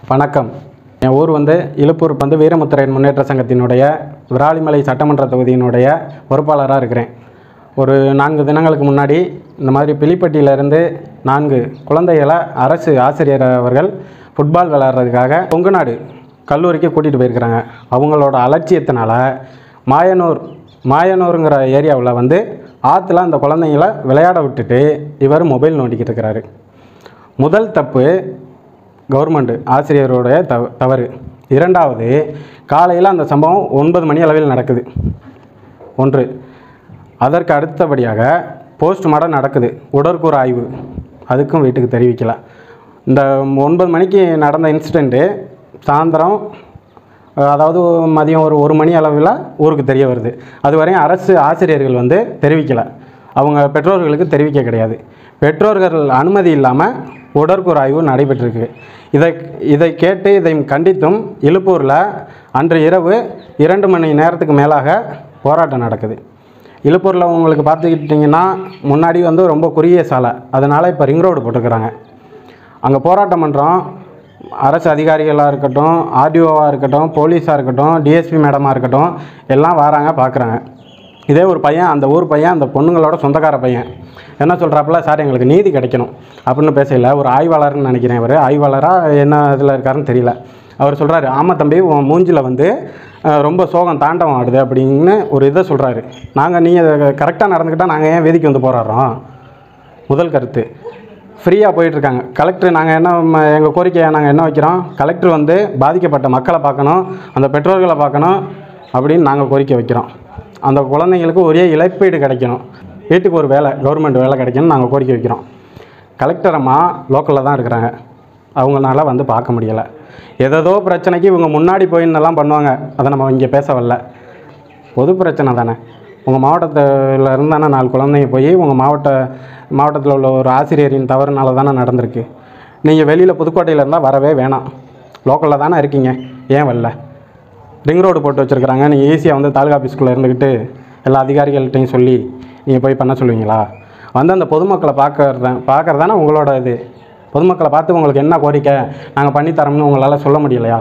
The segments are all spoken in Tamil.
வணக்கம் என் ஊர் வந்து இலுப்பூர் வந்து வீரமுத்திரையன் முன்னேற்ற சங்கத்தினுடைய விராலிமலை சட்டமன்ற தொகுதியினுடைய பொறுப்பாளராக இருக்கிறேன் ஒரு நான்கு தினங்களுக்கு முன்னாடி இந்த மாதிரி பிலிப்பட்டியிலேருந்து நான்கு குழந்தைகளை அரசு ஆசிரியர் அவர்கள் ஃபுட்பால் விளையாடுறதுக்காக கொங்குநாடு கல்லூரிக்கு கூட்டிகிட்டு போயிருக்கிறாங்க அவங்களோட அலட்சியத்தினால மாயனூர் மாயனூருங்கிற ஏரியாவில் வந்து ஆற்றுல அந்த குழந்தைங்கள விளையாட விட்டுட்டு இவர் மொபைல் நோண்டிக்கிட்டு இருக்கிறாரு முதல் தப்பு கவர்மெண்ட் ஆசிரியருடைய தவ தவறு இரண்டாவது காலையில் அந்த சம்பவம் ஒன்பது மணி அளவில் நடக்குது ஒன்று அதற்கு அடுத்தபடியாக போஸ்ட்மார்ட்டம் நடக்குது உடற்கூறு ஆய்வு அதுக்கும் வீட்டுக்கு தெரிவிக்கல இந்த ஒன்பது மணிக்கு நடந்த இன்சிடெண்ட்டு சாயந்தரம் அதாவது மதியம் ஒரு ஒரு மணி அளவில் ஊருக்கு தெரிய வருது அது வரையும் அரசு ஆசிரியர்கள் வந்து தெரிவிக்கலை அவங்க பெற்றோர்களுக்கு தெரிவிக்க கிடையாது பெற்றோர்கள் அனுமதி இல்லாமல் உடற்கூறு ஆய்வு நடைபெற்றிருக்கு இதை இதை கேட்டு இதை கண்டித்தும் இலுப்பூரில் அன்று இரவு இரண்டு மணி நேரத்துக்கு மேலாக போராட்டம் நடக்குது இலுப்பூரில் உங்களுக்கு பார்த்துக்கிட்டிங்கன்னா முன்னாடி வந்து ரொம்ப குறுகிய சாலை அதனால் இப்போ ரிங் ரோடு போட்டுக்கிறாங்க அங்கே போராட்டம் பண்ணுறோம் அரசு அதிகாரிகளாக இருக்கட்டும் ஆர்டிஓவாக இருக்கட்டும் போலீஸாக இருக்கட்டும் டிஎஸ்பி மேடமாக இருக்கட்டும் எல்லாம் வராங்க பார்க்குறாங்க இதே ஒரு பையன் அந்த ஊர் பையன் அந்த பொண்ணுங்களோட சொந்தக்கார பையன் என்ன சொல்கிறாப்புல சார் எங்களுக்கு நீதி கிடைக்கணும் அப்படின்னு பேசல ஒரு ஆய்வாளர்னு நினைக்கிறேன் இவர் ஆய்வாளராக என்ன இதில் இருக்காருன்னு தெரியல அவர் சொல்கிறாரு ஆமாம் தம்பி உன் மூஞ்சில் வந்து அஹ், ரொம்ப சோகம் தாண்டவம் ஆடுது அப்படின்னு ஒரு இதை சொல்கிறாரு நாங்கள் நீங்கள் கரெக்டாக நடந்துக்கிட்டால் நாங்கள் ஏன் வேதிக்கு வந்து போராடுறோம் முதல் கருத்து ஃப்ரீயாக போயிட்டுருக்காங்க கலெக்டர் நாங்கள் என்ன எங்கள் கோரிக்கையை நாங்கள் என்ன வைக்கிறோம் கலெக்டர் வந்து பாதிக்கப்பட்ட மக்களை பார்க்கணும் அந்த பெற்றோர்களை பார்க்கணும் அப்படின்னு நாங்கள் கோரிக்கை வைக்கிறோம் அந்த குழந்தைங்களுக்கு ஒரே இழப்பீடு கிடைக்கணும் வீட்டுக்கு ஒரு வேலை கவர்மெண்ட் வேலை கிடைக்கணும்னு நாங்கள் கோரிக்கை வைக்கிறோம் கலெக்டர் அம்மா லோக்கலில் தான் இருக்கிறாங்க அவங்களால வந்து பார்க்க முடியலை ஏதேதோ பிரச்சனைக்கு இவங்க முன்னாடி போயின்னெல்லாம் பண்ணுவாங்க அதை நம்ம இங்கே பேச வரல பொது பிரச்சனை தானே உங்கள் மாவட்டத்தில் இருந்தானே நாலு குழந்தைங்க போய் உங்கள் மாவட்ட மாவட்டத்தில் உள்ள ஒரு ஆசிரியரின் தவறுனால தானே நடந்திருக்கு நீங்கள் வெளியில் புதுக்கோட்டையில் இருந்தால் வரவே வேணாம் லோக்கலில் தானே இருக்கீங்க ஏன் வரல ரிங் ரோடு போட்டு வச்சுருக்குறாங்க நீங்கள் ஈஸியாக வந்து தாலுகா ஆஃபீஸ்க்குள்ளே இருந்துக்கிட்டு எல்லா அதிகாரிகள்கிட்டையும் சொல்லி நீங்கள் போய் பண்ண சொல்லுவீங்களா வந்து அந்த பொதுமக்களை பார்க்கறது பார்க்கறது தானே உங்களோட இது பொதுமக்களை பார்த்து உங்களுக்கு என்ன கோரிக்கை நாங்கள் பண்ணித்தரோம்னு உங்களால் சொல்ல முடியலையா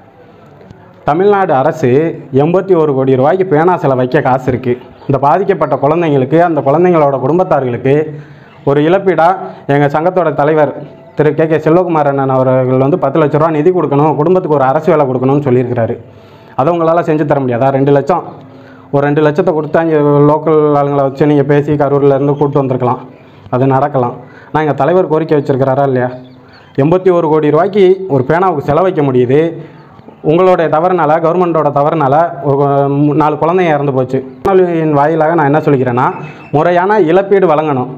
தமிழ்நாடு அரசு எண்பத்தி ஒரு கோடி ரூபாய்க்கு பேனா சிலை வைக்க காசு இருக்குது இந்த பாதிக்கப்பட்ட குழந்தைங்களுக்கு அந்த குழந்தைங்களோட குடும்பத்தார்களுக்கு ஒரு இழப்பீடாக எங்கள் சங்கத்தோட தலைவர் திரு கே கே செல்வகுமார் அண்ணன் அவர்கள் வந்து பத்து லட்ச ரூபா நிதி கொடுக்கணும் குடும்பத்துக்கு ஒரு அரசு வேலை கொடுக்கணும்னு சொல்லியிருக்கிறாரு அதை உங்களால் செஞ்சு தர முடியாதா ரெண்டு லட்சம் ஒரு ரெண்டு லட்சத்தை கொடுத்தா இங்கே லோக்கல் ஆளுங்களை வச்சு நீங்கள் பேசி கரூர்லேருந்து கூப்பிட்டு வந்திருக்கலாம் அது நடக்கலாம் நான் எங்கள் தலைவர் கோரிக்கை வச்சுருக்கிறாரா இல்லையா எண்பத்தி ஒரு கோடி ரூபாய்க்கு ஒரு பேனாவுக்கு செலவைக்க முடியுது உங்களுடைய தவறுனால கவர்மெண்ட்டோட தவறுனால ஒரு மு- நாலு குழந்தைங்க இறந்து போச்சு காணொலியின் வாயிலாக நான் என்ன சொல்லிக்கிறேன்னா முறையான இழப்பீடு வழங்கணும்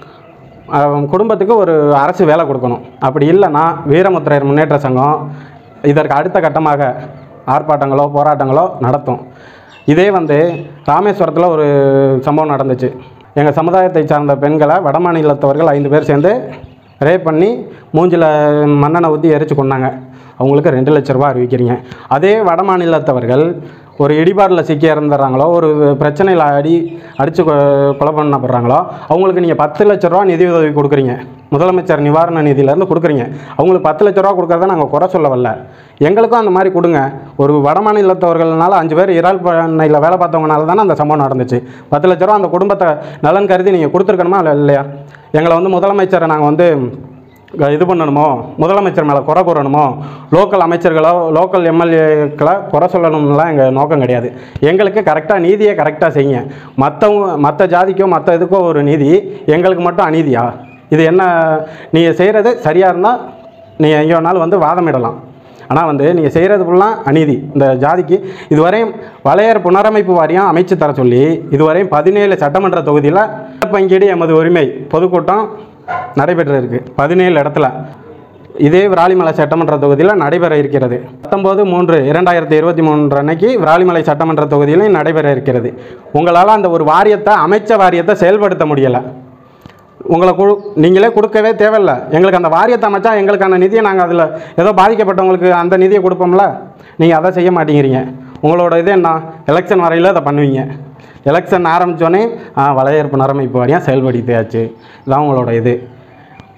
அஹ் குடும்பத்துக்கு ஒரு அரசு வேலை கொடுக்கணும் அப்படி இல்லைன்னா வீரமுத்திரையர் முன்னேற்ற சங்கம் இதற்கு அடுத்த கட்டமாக ஆர்ப்பாட்டங்களோ போராட்டங்களோ நடத்தும் இதே வந்து ராமேஸ்வரத்தில் ஒரு சம்பவம் நடந்துச்சு எங்கள் சமுதாயத்தை சார்ந்த பெண்களை வடமாநிலத்தவர்கள் ஐந்து பேர் சேர்ந்து ரேப் பண்ணி மூஞ்சில் மண்ணெண்ணை ஊற்றி எரிச்சு கொண்டாங்க அவங்களுக்கு ரெண்டு லட்ச ரூபா அறிவிக்கிறீங்க அதே வட மாநிலத்தவர்கள் ஒரு இடிபாடில் சிக்கி இறந்துடுறாங்களோ ஒரு பிரச்சனையில் அடி அடித்து கொலை பண்ணப்படுறாங்களோ அவங்களுக்கு நீங்கள் பத்து லட்ச ரூபா நிதி உதவி கொடுக்குறீங்க முதலமைச்சர் நிவாரண நிதியிலேருந்து கொடுக்குறீங்க அவங்களுக்கு பத்து லட்ச ரூபா கொடுக்குறத நாங்கள் குறை சொல்ல வரல எங்களுக்கும் அந்த மாதிரி கொடுங்க ஒரு வட மாநிலத்தவர்கள்னால அஞ்சு பேர் இறால் பண்ணையில் வேலை பார்த்தவங்கனால தானே அந்த சம்பவம் நடந்துச்சு பத்து லட்ச ரூபா அந்த குடும்பத்தை நலன் கருதி நீங்கள் கொடுத்துருக்கணுமா இல்லை இல்லையா எங்களை வந்து முதலமைச்சரை நாங்கள் வந்து க- இது பண்ணணுமோ முதலமைச்சர் மேலே குறை கூறணுமோ லோக்கல் அமைச்சர்களோ லோக்கல் எம்எல்ஏக்களை குறை சொல்லணும்லாம் எங்கள் நோக்கம் கிடையாது எங்களுக்கு கரெக்டாக நீதியை கரெக்டாக செய்யுங்க மற்றவங்க மற்ற ஜாதிக்கோ மற்ற இதுக்கோ ஒரு நீதி எங்களுக்கு மட்டும் அநீதியா இது என்ன நீங்கள் செய்கிறது சரியாக இருந்தால் நீங்கள் எங்கே வேணாலும் வந்து வாதமிடலாம் ஆனால் வந்து நீங்கள் செய்கிறது ஃபுல்லாக அநீதி இந்த ஜாதிக்கு இதுவரையும் வளையர் புனரமைப்பு வாரியம் அமைச்சு தர சொல்லி இதுவரையும் பதினேழு சட்டமன்ற தொகுதியில் பங்கீடு எமது உரிமை பொதுக்கூட்டம் நடைபெற்று இருக்கு பதினேழு இடத்துல இதே விராலிமலை சட்டமன்ற தொகுதியில் நடைபெற இருக்கிறது பத்தொம்போது மூன்று இரண்டாயிரத்தி இருபத்தி மூன்று அன்னைக்கு விராலிமலை சட்டமன்ற தொகுதியிலும் நடைபெற இருக்கிறது உங்களால் அந்த ஒரு வாரியத்தை அமைச்ச வாரியத்தை செயல்படுத்த முடியலை உங்களை குழு நீங்களே கொடுக்கவே தேவையில்ல எங்களுக்கு அந்த வாரியத்தை அமைச்சா எங்களுக்கான நிதியை நாங்கள் அதில் ஏதோ பாதிக்கப்பட்டவங்களுக்கு அந்த நிதியை கொடுப்போம்ல நீங்கள் அதை செய்ய மாட்டேங்கிறீங்க உங்களோட இது என்ன எலெக்ஷன் வரையில் அதை பண்ணுவீங்க எலெக்ஷன் ஆரம்பித்தோடனே வலையேற்பு நரமைப்பு வாரியம் செயல்படுத்தியாச்சு இதான் உங்களோட இது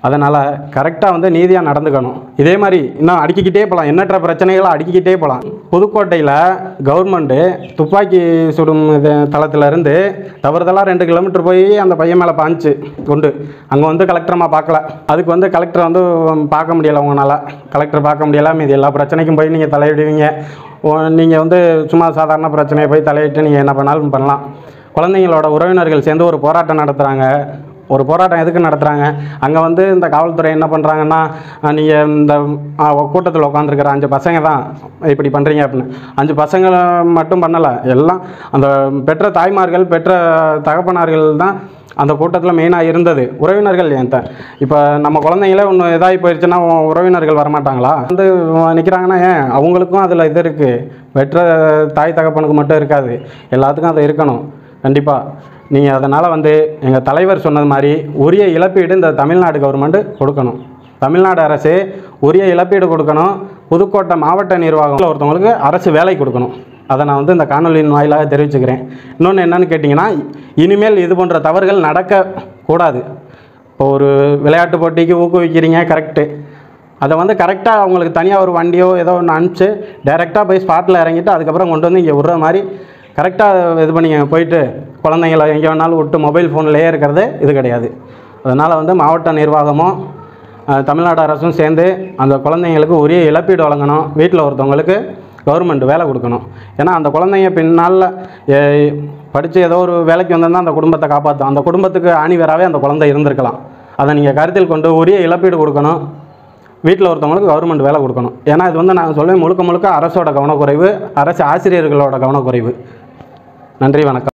அதனால் கரெக்டாக வந்து நீதியாக நடந்துக்கணும் இதே மாதிரி இன்னும் அடுக்கிக்கிட்டே போகலாம் எண்ணற்ற பிரச்சனைகளை அடுக்கிக்கிட்டே போகலாம் புதுக்கோட்டையில் கவர்மெண்ட்டு துப்பாக்கி சுடும் இது தளத்திலிருந்து தவறுதலாக ரெண்டு கிலோமீட்டர் போய் அந்த பையன் மேலே பாஞ்சுச்சு குண்டு அங்கே வந்து கலெக்டரம்மா பார்க்கல அதுக்கு வந்து கலெக்டர் வந்து பார்க்க முடியலை உங்களால் கலெக்டர் பார்க்க முடியல மீதி எல்லா பிரச்சனைக்கும் போய் நீங்கள் தலையிடுவீங்க நீங்கள் வந்து சும்மா சாதாரண பிரச்சனையை போய் தலையிட்டு நீங்கள் என்ன பண்ணாலும் பண்ணலாம் குழந்தைங்களோட உறவினர்கள் சேர்ந்து ஒரு போராட்டம் நடத்துகிறாங்க ஒரு போராட்டம் எதுக்கு நடத்துகிறாங்க அங்கே வந்து இந்த காவல்துறை என்ன பண்ணுறாங்கன்னா நீங்கள் இந்த கூட்டத்தில் உட்காந்துருக்கிற அஞ்சு பசங்க தான் இப்படி பண்ணுறீங்க அப்படின்னு அஞ்சு பசங்க மட்டும் பண்ணலை எல்லாம் அந்த பெற்ற தாய்மார்கள் பெற்ற தகப்பனார்கள் தான் அந்த கூட்டத்தில் மெயினாக இருந்தது உறவினர்கள் ஏன் த இப்போ நம்ம குழந்தைங்களே ஒன்று இதாகி போயிடுச்சுன்னா உ- உறவினர்கள் வரமாட்டாங்களா வந்து நிற்கிறாங்கன்னா ஏன் அவங்களுக்கும் அதில் இது இருக்குது பெற்ற தாய் தகப்பனுக்கு மட்டும் இருக்காது எல்லாத்துக்கும் அது இருக்கணும் கண்டிப்பாக நீங்கள் அதனால் வந்து எங்கள் தலைவர் சொன்னது மாதிரி உரிய இழப்பீடு இந்த தமிழ்நாடு கவர்மெண்ட் கொடுக்கணும் தமிழ்நாடு அரசு உரிய இழப்பீடு கொடுக்கணும் புதுக்கோட்டை மாவட்ட நிர்வாகம் ஒருத்தவங்களுக்கு அரசு வேலை கொடுக்கணும் அதை நான் வந்து இந்த காணொலியின் வாயிலாக தெரிவிச்சுக்கிறேன் இன்னொன்று என்னன்னு கேட்டிங்கன்னா இனிமேல் இது போன்ற தவறுகள் நடக்கக்கூடாது இப்போ ஒரு விளையாட்டு போட்டிக்கு ஊக்குவிக்கிறீங்க கரெக்டு அதை வந்து கரெக்டாக அவங்களுக்கு தனியாக ஒரு வண்டியோ ஏதோ ஒன்று அனுப்பிச்சு டைரெக்டாக போய் ஸ்பாட்டில் இறங்கிட்டு அதுக்கப்புறம் கொண்டு வந்து இங்கே விட்ற மாதிரி கரெக்டாக இது பண்ணிங்க போயிட்டு குழந்தைங்கள எங்கே வேணாலும் விட்டு மொபைல் ஃபோன்லேயே இருக்கிறது இது கிடையாது அதனால் வந்து மாவட்ட நிர்வாகமும் அஹ், தமிழ்நாடு அரசும் சேர்ந்து அந்த குழந்தைங்களுக்கு உரிய இழப்பீடு வழங்கணும் வீட்டில் ஒருத்தவங்களுக்கு கவர்மெண்ட் வேலை கொடுக்கணும் ஏன்னா அந்த குழந்தைங்க பின்னால் படித்து ஏதோ ஒரு வேலைக்கு வந்திருந்தா அந்த குடும்பத்தை காப்பாற்றும் அந்த குடும்பத்துக்கு ஆணிவேராகவே அந்த குழந்தை இருந்திருக்கலாம் அதை நீங்கள் கருத்தில் கொண்டு உரிய இழப்பீடு கொடுக்கணும் வீட்டில் ஒருத்தவங்களுக்கு கவர்மெண்ட் வேலை கொடுக்கணும் ஏன்னா இது வந்து நான் சொல்லுவேன் முழுக்க முழுக்க அரசோட கவனக்குறைவு அரசு ஆசிரியர்களோட கவனக்குறைவு நன்றி வணக்கம்